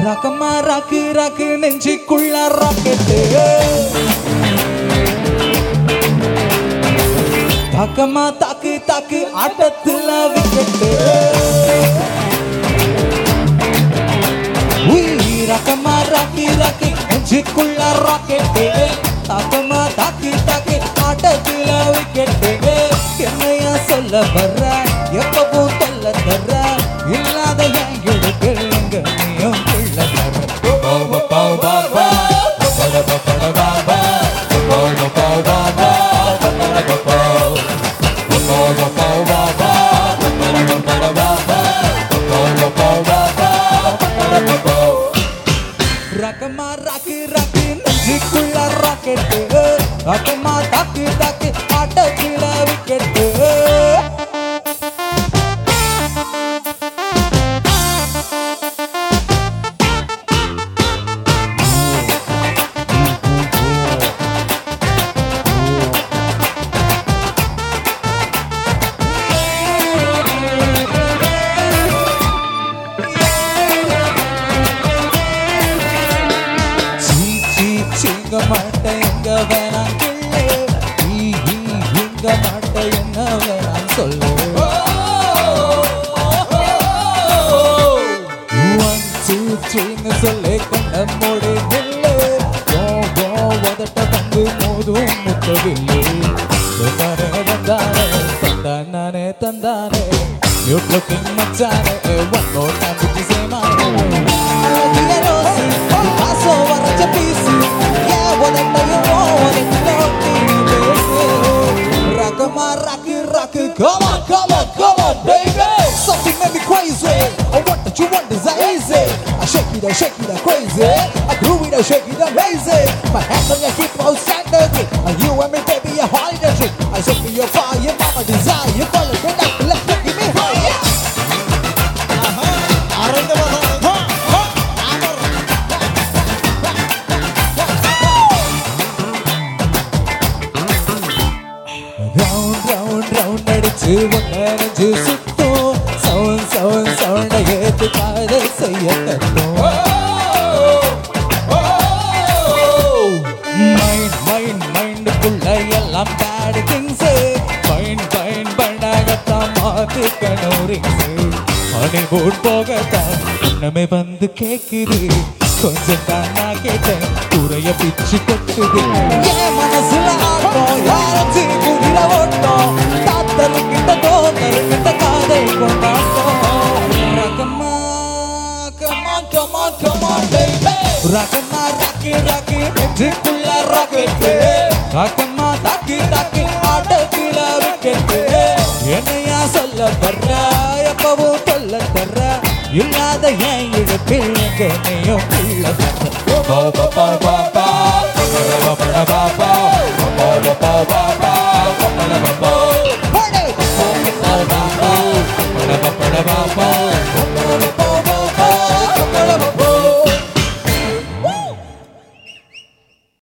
ரகமா ராக்கு ராக்கு நெஞ்சுக்குள்ள ராக்கெட்டு தாக்கமா தாக்கு தாக்கு ஆட்டத்துல விக்கெட்டு ரகமா ராக்கி ராக்கி நெஞ்சுக்குள்ள ராக்கெட்டு தாக்கமா தாக்கு தாக்கு ஆட்டத்துல விக்கெட்டு என்னையா சொல்ல வர்ற எப்பவும் தொல்ல தர்ற இல்லாத என் இடுக்கு எங்க நீயும் பிள்ள தர்ற பாபா பாபா பாபா பாபா பாபா பாபா பாபா பாபா ரகமா ராக்கு ராக்கு நெஞ்சுக்குள்ள ராக்கெட்டு ரகமா தாக்கு தாக்கு ஆட்டத்துல விக்கெட்டு சீ சீ சீங்க மாட்டேன் எங்க வேணாம் கிள்ளு ஈ ஈ இங்க மாட்டேன் என்ன வேணாம் சொல்லு ஒன் டூ த்ரீன்னு சொல்லி கொண்ட மோடி நில்லு ஓ ஓ உதட்ட வந்து மோதும் முத்தவில்லு வந்தானே வந்தானே தந்தானே தந்தானே You looking மச்சானே one more time with the same அழகிய ரோசி பாசோ வரைச்ச பீசு ஏன் உதட்டையும் உதட்டு பேசு ரகமா ராக்கு ராக்கு come on come on come on baby something made me crazy I want that you want is easy I shake it I shake it I crazy I groove it I shake it amazing my hands on your hip I stand again and you and me baby a holiday trip I say for your fire mama desire you call it good up let's give me higher round round round அடிச்சு ஒன்னரைஞ்சு சுத்தும் sound sound சவுண்ட ஏத்து காதல் செய்ய கத்தும் mind mind மைண்டுக்குள்ள எல்லாம் பேட் திங்ஸ் மைண்ட் மைண்ட் பண்ணாகத்தான் மாத்துக்கணும் ரிங்ஸ் ஹனிமூன் போகத்தான் இன்னமே வந்து கேக்குது கொஞ்சம் தான் நான் கேட்டேன் குறைய பிச்சு கொட்டுது என் மனசுல ஆட்டம் யாரச்சு குதிர ஓட்டம் தாத்தரு கிட்ட தோத்தரு கிட்ட காதல் கொண்டாட்டம் ரகமா கமா கமா கமா பேபி ரகமா ராக்கி ராக்கி நெஞ்சுக்குள்ள ராக்கெட்டு ரகமா தாக்கி தாக்கி ஆட்டத்துல விக்கெட்டு என்னையா சொல்ல வர்ற எப்பவும் சொல்ல தர்ற இல்லாத என் இழப்பில் எங்க நீயும் பிள்ளை தர்ற பாபா பாபா பாபா பாபா பாபா பாபா